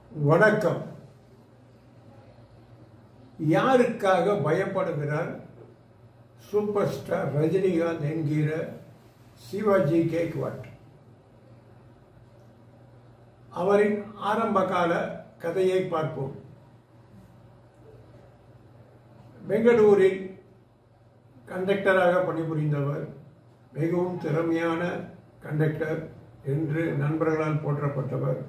வணக்கம் யாருக்காக பயப்படுகிறார் super star Rajinikanth என்கிற சிவாஜி கேக்வாட் அவரின் ஆரம்பகால கதையை பார்ப்போம் பெங்களூரில் கண்டக்டராக பணிபுரிந்தவர் மிகவும் திறமையான கண்டக்டர் என்று நண்பர்களால் போற்றப்பட்டவர்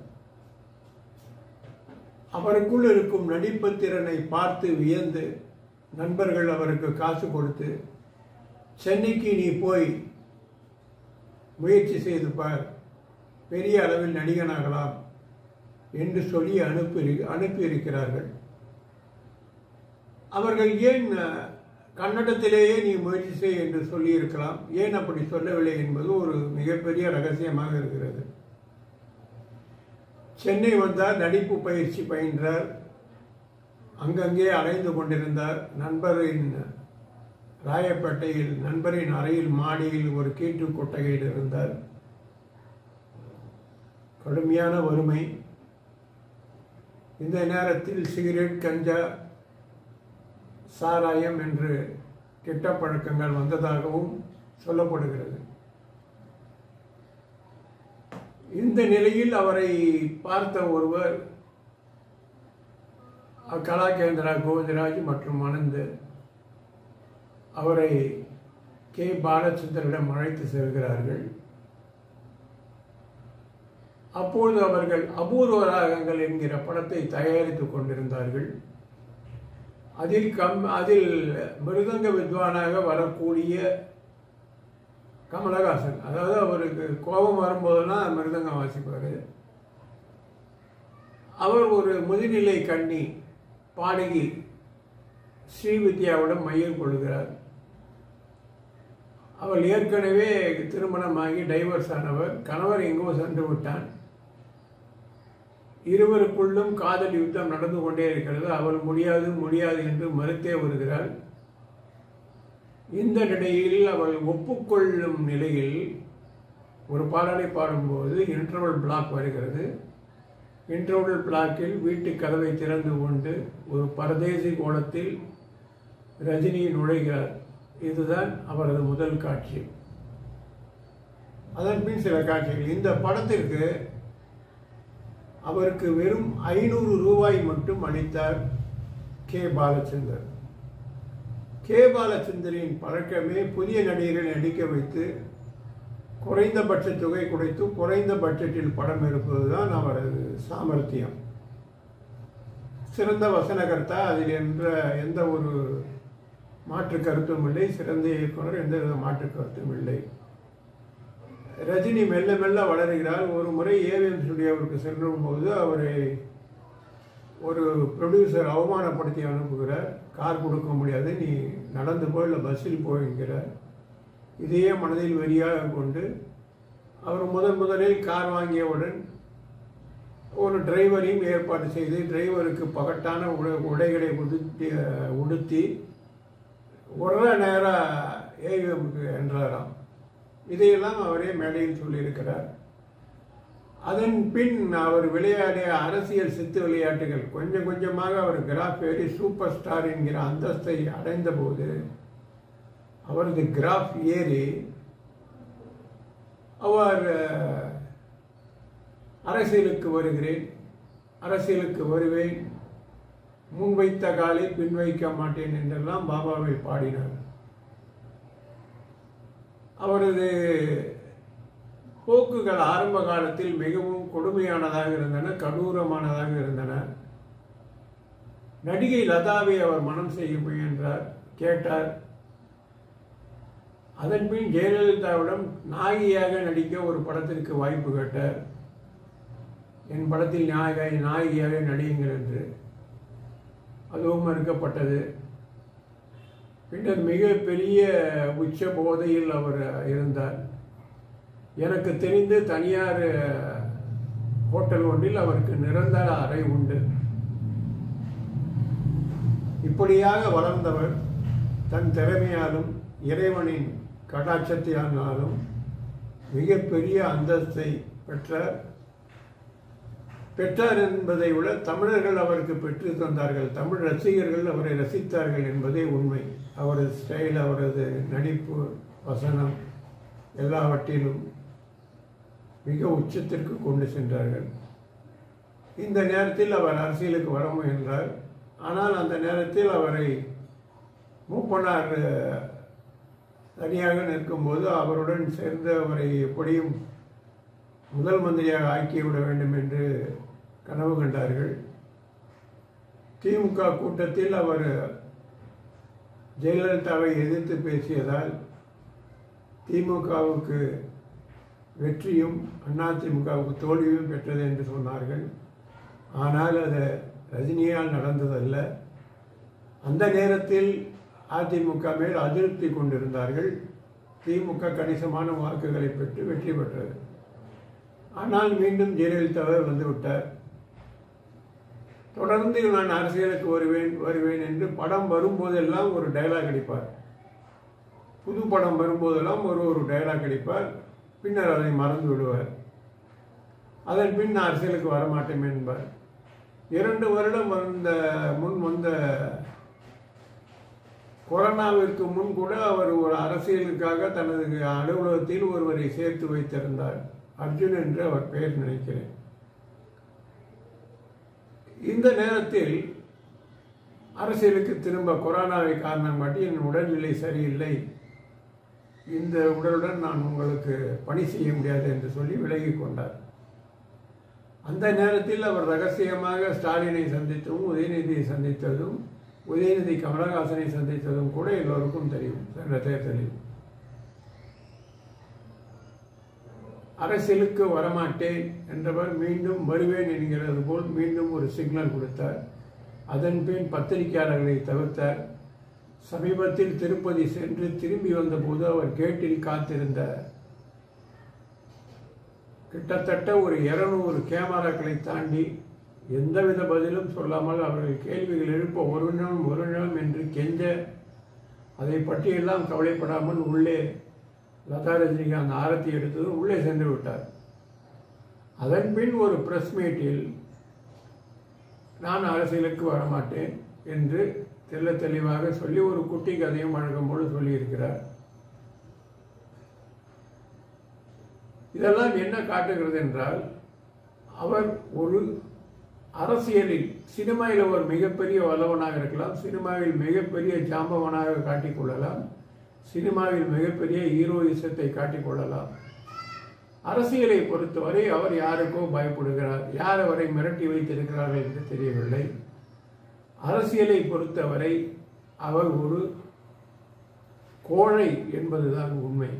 அவருக்குள் இருக்கும் நடிப்பு திறனை பார்த்து வியந்து நண்பர்கள் அவருக்கு காசு கொடுத்து சென்னைக்கு நீ போய் முயற்சி செய்து பார் பெரிய அளவில் நடிகனாகலாம் என்று சொல்லி அனுப்பி அனுப்பியிருக்கிறார்கள் அவர்கள் ஏன் அஹ், கன்னடத்திலேயே நீ முயற்சி செய் என்று சொல்லியிருக்கலாம் ஏன் அப்படி சொல்லவில்லை என்பது ஒரு மிகப்பெரிய ரகசியமாக இருக்கிறது சென்னை வந்தார் நடிப்பு பயிற்சி பயின்றார் அங்கங்கே அலைந்து கொண்டிருந்தார் நண்பரின் ராயப்பேட்டையில் நண்பரின் அறையில் மாடியில் ஒரு கீட்டு கொட்டகையில் இருந்தார் கடுமையான வறுமை இந்த நேரத்தில் சிகரெட் கஞ்சா சாராயம் என்று கெட்ட பழக்கங்கள் வந்ததாகவும் சொல்லப்படுகிறது இந்த நிலையில் அவரை பார்த்த ஒருவர் கலாகேந்திரா கோவிந்தராஜ் மற்றும் அனந்த் அவரை கே பாலச்சந்தரிடம் அழைத்து செல்கிறார்கள் அப்பொழுது அவர்கள் அபூர்வ ராகங்கள் என்கிற படத்தை தயாரித்துக் கொண்டிருந்தார்கள் அதில் கம் அதில் மிருதங்க வித்வானாக வரக்கூடிய கமலஹாசன் அதாவது அவருக்கு கோபம் வரும்போதெல்லாம் மிருதங்கம் வாசிப்பார் அவர் ஒரு முதுநிலை கண்ணி பாடகி ஸ்ரீவித்யாவிடம் மையம் கொள்கிறார் அவள் ஏற்கனவே திருமணமாகி டைவர்ஸ் ஆனவர் கணவர் எங்கோ சென்று விட்டான் இருவருக்குள்ளும் காதல் யுத்தம் நடந்து கொண்டே இருக்கிறது அவள் முடியாது முடியாது என்று மறுத்தே வருகிறாள் இந்த நிலையில் அவள் ஒப்புக்கொள்ளும் நிலையில் ஒரு பாடலை பாடும்போது இன்டர்வல் பிளாக் வருகிறது இன்டர்வல் பிளாக்கில் வீட்டு கதவை திறந்து கொண்டு ஒரு பரதேசி கோலத்தில் ரஜினி நுழைகிறார் இதுதான் அவரது முதல் காட்சி அதன் பின் சில காட்சிகள் இந்த படத்திற்கு அவருக்கு வெறும் ஐநூறு ரூபாய் மட்டும் அளித்தார் கே பாலச்சந்தர் கே பாலச்சந்தரின் பழக்கமே புதிய நடிகர்களை நடிக்க வைத்து குறைந்தபட்ச தொகை குறைத்து குறைந்த பட்ஜெட்டில் படம் எடுப்பதுதான் அவரது சாமர்த்தியம் சிறந்த வசனகர்த்தா அதில் என்ற எந்த ஒரு மாற்று கருத்தும் இல்லை சிறந்த இயக்குனர் எந்த வித மாற்று கருத்தும் இல்லை ரஜினி மெல்ல மெல்ல வளருகிறார் ஒரு முறை ஏவிஎம் ஸ்டுடியோவுக்கு செல்லும் போது அவரை ஒரு ப்ரொடியூசர் அவமானப்படுத்தி அனுப்புகிறார் கார் கொடுக்க முடியாது நீ நடந்து போய் இல்லை பஸ்ஸில் போய்கிறார் இதையே மனதில் வெறியாக கொண்டு அவர் முதன் முதலில் கார் வாங்கியவுடன் ஒரு டிரைவரையும் ஏற்பாடு செய்து டிரைவருக்கு பகட்டான உட உடைகளை உடுத்தி உடுத்தி ஒரு நேரம் ஏவிஎம்க்கு என்றாராம் இதையெல்லாம் அவரே மேடையில் சொல்லியிருக்கிறார் அதன் பின் அவர் விளையாடிய அரசியல் சித்து விளையாட்டுகள் கொஞ்சம் கொஞ்சமாக அவர் கிராஃப் ஏறி சூப்பர் ஸ்டார் என்கிற அந்தஸ்தை அடைந்த போது அவரது கிராஃப் ஏறி அவர் அஹ், அரசியலுக்கு வருகிறேன் அரசியலுக்கு வருவேன் முன்வைத்த காலை பின் வைக்க மாட்டேன் என்றெல்லாம் பாபாவை பாடினார் அவரது போக்குகள் ஆரம்ப காலத்தில் மிகவும் கொடுமையானதாக இருந்தன கடூரமானதாக இருந்தன நடிகை லதாவை அவர் மனம் செய்ய முயன்றார் கேட்டார் அதன் பின் ஜெயலலிதாவிடம் நாயகியாக நடிக்க ஒரு படத்திற்கு வாய்ப்பு கேட்டார் என் படத்தில் நாயகி நாயகியாக நடியுங்கள் என்று அதுவும் மறுக்கப்பட்டது பின்னர் மிகப்பெரிய உச்ச போதையில் அவர் இருந்தார் எனக்கு தெரிந்து தனியார் ஹோட்டல் ஒன்றில் அவருக்கு நிரந்தர அறை உண்டு இப்படியாக வளர்ந்தவர் தன் திறமையாலும் இறைவனின் கடாட்சத்தினாலும் மிக மிகப்பெரிய அந்தஸ்தை பெற்ற ஒரு மனிதர் பெற்றார் என்பதை விட தமிழர்கள் அவருக்கு பெற்று தந்தார்கள் தமிழ் ரசிகர்கள் அவரை ரசித்தார்கள் என்பதே உண்மை அவரது ஸ்டைல் அவரது நடிப்பு வசனம் எல்லாவற்றிலும் மிக உச்சத்திற்கு கொண்டு சென்றார்கள் இந்த நேரத்தில் அவர் அரசியலுக்கு வர முயன்றார் ஆனால் அந்த நேரத்தில் அவரை மூப்பனார் அஹ், தனியாக நிற்கும்போது அவருடன் சேர்ந்து அவரை எப்படியும் முதல் மந்திரியாக ஆக்கிவிட வேண்டும் என்று கனவு கண்டார்கள் திமுக கூட்டத்தில் அவர் ஜெயலலிதாவை எதிர்த்து பேசியதால் திமுகவுக்கு வெற்றியும் அதிமுகவுக்கு தோல்வியும் பெற்றது என்று சொன்னார்கள் ஆனால் அது ரஜினியால் நடந்ததல்ல அந்த நேரத்தில் அதிமுக மேல் அதிருப்தி கொண்டிருந்தார்கள் திமுக கணிசமான வாக்குகளை பெற்று வெற்றி பெற்றது ஆனால் மீண்டும் ஜெயலலிதாவை வந்துவிட்டார் தொடர்ந்து நான் அரசியலுக்கு வருவேன் வருவேன் என்று படம் வரும்போதெல்லாம் ஒரு டயலாக் அடிப்பார் புது படம் வரும்போதெல்லாம் ஒரு ஒரு டயலாக் அடிப்பார் பின்னர் அதை மறந்து விடுவார் அதன் பின் நான் அரசியலுக்கு வரமாட்டேன் என்பார் இரண்டு வருடம் வந்த முன் வந்த கொரோனாவிற்கு முன் கூட அவர் ஒரு அரசியலுக்காக தனது அலுவலகத்தில் ஒருவரை சேர்த்து வைத்திருந்தார் அர்ஜுன் என்று அவர் பெயர் நினைக்கிறேன் இந்த நேரத்தில் அரசியலுக்கு திரும்ப கொரோனாவை காரணம் காட்டி என் உடல்நிலை சரியில்லை இந்த உடலுடன் நான் உங்களுக்கு பணி செய்ய முடியாது என்று சொல்லி விலகி கொண்டார் அந்த நேரத்தில் அவர் ரகசியமாக ஸ்டாலினை சந்தித்ததும் உதயநிதியை சந்தித்ததும் உதயநிதி கமலஹாசனை சந்தித்ததும் கூட எல்லோருக்கும் தெரியும் சென்ற தேர்தலில் அரசியலுக்கு வரமாட்டேன் என்றவர் மீண்டும் வருவேன் என்கிறது போல் மீண்டும் ஒரு சிக்னல் கொடுத்தார் அதன் பின் பத்திரிகையாளர்களை தவிர்த்தார் சமீபத்தில் திருப்பதி சென்று திரும்பி வந்தபோது அவர் கேட்டில் காத்திருந்த கிட்டத்தட்ட ஒரு இருநூறு கேமராக்களை தாண்டி எந்தவித பதிலும் சொல்லாமல் அவர்கள் கேள்விகள் எழுப்ப ஒரு நிமிடம் ஒரு நிமிடம் என்று கெஞ்ச அதை பற்றியெல்லாம் கவலைப்படாமல் உள்ளே லதா ரஜினிகாந்த் ஆரத்தி எடுத்ததும் உள்ளே சென்று விட்டார் அதன் பின் ஒரு பிரஸ் மீட்டில் நான் அரசியலுக்கு வரமாட்டேன் என்று தெள்ள தெளிவாக சொல்லி ஒரு குட்டி கதையும் வழங்கும்போது சொல்லியிருக்கிறார் இதெல்லாம் என்ன காட்டுகிறது என்றால் அவர் ஒரு அரசியலில் சினிமாவில் ஒரு மிகப்பெரிய வல்லவனாக இருக்கலாம் சினிமாவில் மிகப்பெரிய ஜாம்பவனாக காட்டிக்கொள்ளலாம் சினிமாவில் மிகப்பெரிய ஹீரோயிசத்தை காட்டிக்கொள்ளலாம் அரசியலை பொறுத்தவரை அவர் யாருக்கோ பயப்படுகிறார் யார் அவரை மிரட்டி வைத்திருக்கிறார்கள் என்று தெரியவில்லை அரசியலை பொறுத்தவரை அவர் ஒரு கோழை என்பதுதான் உண்மை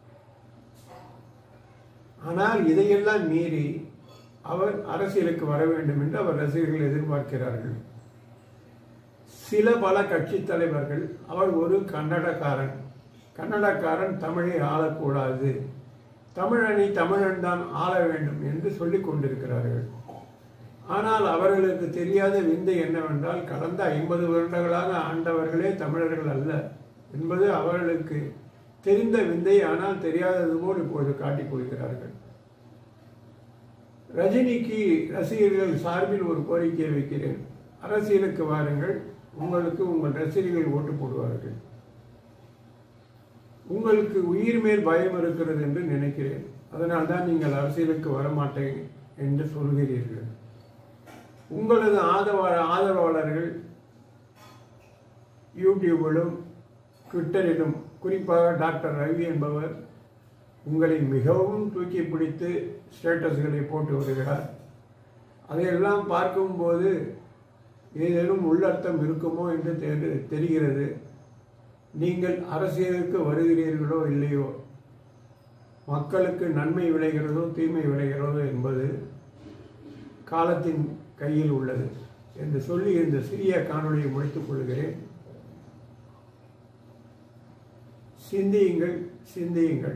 ஆனால் இதையெல்லாம் மீறி அவர் அரசியலுக்கு வர வேண்டும் என்று அவர் ரசிகர்கள் எதிர்பார்க்கிறார்கள் சில பல கட்சி தலைவர்கள் அவர் ஒரு கன்னடக்காரன் கன்னடக்காரன் தமிழை ஆளக்கூடாது தமிழனை தமிழன் தான் ஆள வேண்டும் என்று சொல்லிக் கொண்டிருக்கிறார்கள் ஆனால் அவர்களுக்கு தெரியாத விந்தை என்னவென்றால் கடந்த ஐம்பது வருடங்களாக ஆண்டவர்களே தமிழர்கள் அல்ல என்பது அவர்களுக்கு தெரிந்த விந்தை ஆனால் தெரியாதது போல் இப்பொழுது காட்டிக் கொள்கிறார்கள் ரஜினிக்கு ரசிகர்கள் சார்பில் ஒரு கோரிக்கையை வைக்கிறேன் அரசியலுக்கு வாருங்கள் உங்களுக்கு உங்கள் ரசிகர்கள் ஓட்டு போடுவார்கள் உங்களுக்கு உயிர் மேல் பயம் இருக்கிறது என்று நினைக்கிறேன் அதனால் தான் நீங்கள் அரசியலுக்கு வரமாட்டேன் என்று சொல்கிறீர்கள் உங்களது ஆதரவ ஆதரவாளர்கள் யூடியூபிலும் ட்விட்டரிலும் குறிப்பாக டாக்டர் ரவி என்பவர் உங்களை மிகவும் தூக்கி பிடித்து ஸ்டேட்டஸ்களை போட்டு வருகிறார் அதையெல்லாம் பார்க்கும்போது ஏதேனும் உள்ளர்த்தம் இருக்குமோ என்று தெரி- தெரிகிறது நீங்கள் அரசியலுக்கு வருகிறீர்களோ இல்லையோ மக்களுக்கு நன்மை விளைகிறதோ தீமை விளைகிறதோ என்பது காலத்தின் கையில் உள்ளது என்று சொல்லி இந்த சிறிய காணொளியை முடித்துக் கொள்கிறேன் சிந்தியுங்கள் சிந்தியுங்கள்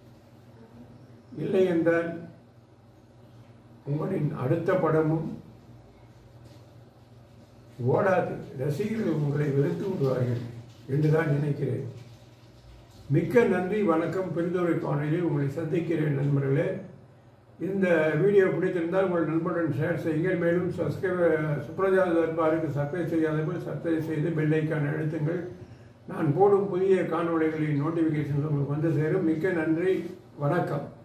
இல்லை என்றால் உங்களின் அடுத்த படமும் ஓடாது ரசிகர்கள் உங்களை வெறுத்து விடுவார்கள் என்றுதான் நினைக்கிறேன் மிக்க நன்றி வணக்கம் பெருந்தொரை காணொலியில் உங்களை சந்திக்கிறேன் நண்பர்களே இந்த வீடியோ பிடித்திருந்தால் உங்கள் நண்பருடன் ஷேர் செய்யுங்கள் மேலும் சப்ஸ்கிரைப் சுப்ரஜா தர்பாருக்கு சப்ஸ்கிரைப் செய்யாதவர்கள் சப்ஸ்கிரைப் செய்து பெல் ஐக்கான் அழுத்துங்கள் நான் போடும் புதிய காணொளிகளின் நோட்டிஃபிகேஷன்ஸ் உங்களுக்கு வந்து சேரும் மிக்க நன்றி வணக்கம்